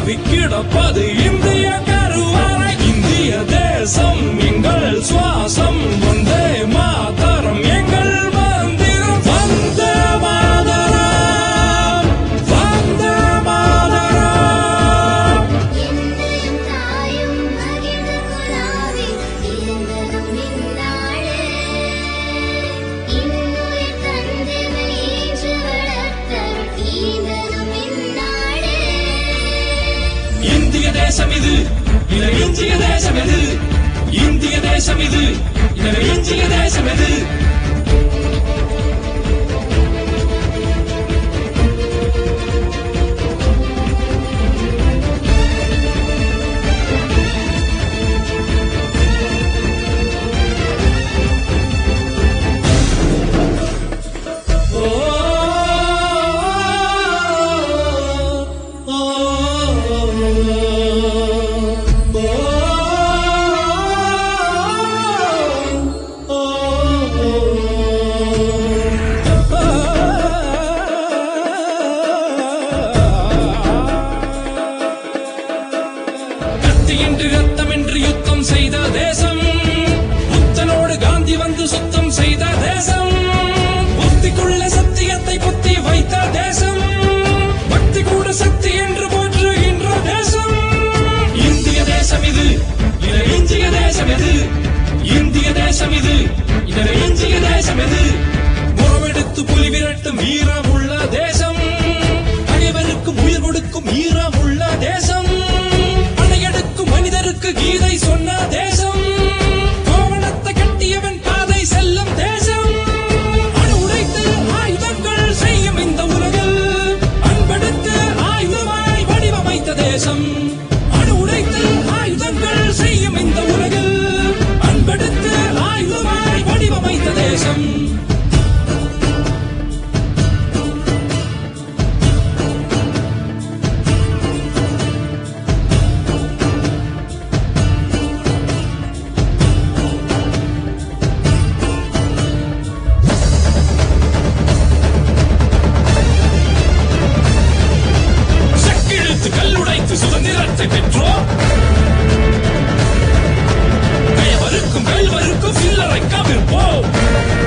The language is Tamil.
பரவி கிடப்பது இந்திய கருவறை இந்திய தேசம் எங்கள் சுவாசம் வந்தே மாதரம் எங்கள் மந்திரம் வந்தே மாதரம் வந்தே மாதரம் எந்தன் தாயும் மகிழ்ந்த குலாவி இருந்ததும் நின்னாளே இன்னுயிர் தந்தமை ஏற்று வளர்த்தருள் ஈந்ததும் நின்னாளே இந்திய தேசம் இது இல இந்திய தேசம் எது இந்திய தேசம் இது இல இந்திய தேசம் எது கத்தியின்றி ரத்தம் என்று யுத்தம் செய்த தேசம் புத்தனோடு காந்தி வந்து சுத்தம் செய்த தேசம் புத்திக்குள்ள சத்தியத்தை புத்தி வைத்த தேசம் பக்தி கூட சக்தி என்று போற்றுகின்ற தேசம் இந்திய தேசம் இது இத இந்திய தேசம் எது இந்திய தேசம் இது இத இந்திய தேசம் எது முறவெடுத்து புலி விரட்டும் வீரமுள்ள தேசம் அனைவருக்கும் உயிர் கொடுக்கும் ஈரமுள்ள தேசம் அணையெடுக்கும் மனிதருக்கு கீதை சொன்ன தேசம் கோவணத்தை கட்டியவன் பாதை செல்லும் தேசம் அணு உடைத்து ஆயுதங்கள் செய்யும் இந்த உலகில் அன்பெடுத்து ஆயுதமாய் வடிவமைத்த தேசம் அணு உடைத்து ஆயுதங்கள் செய்யும் இந்த உலகில் அன்பெடுத்து ஆயுதமாய் வடிவமைத்த தேசம் செக்கிழுத்து கல்லுடைத்து சுதந்திரத்தை பெற்றோம் கயவருக்கும் கல்வருக்கும் சில்லறை கவிழ்ப்போம்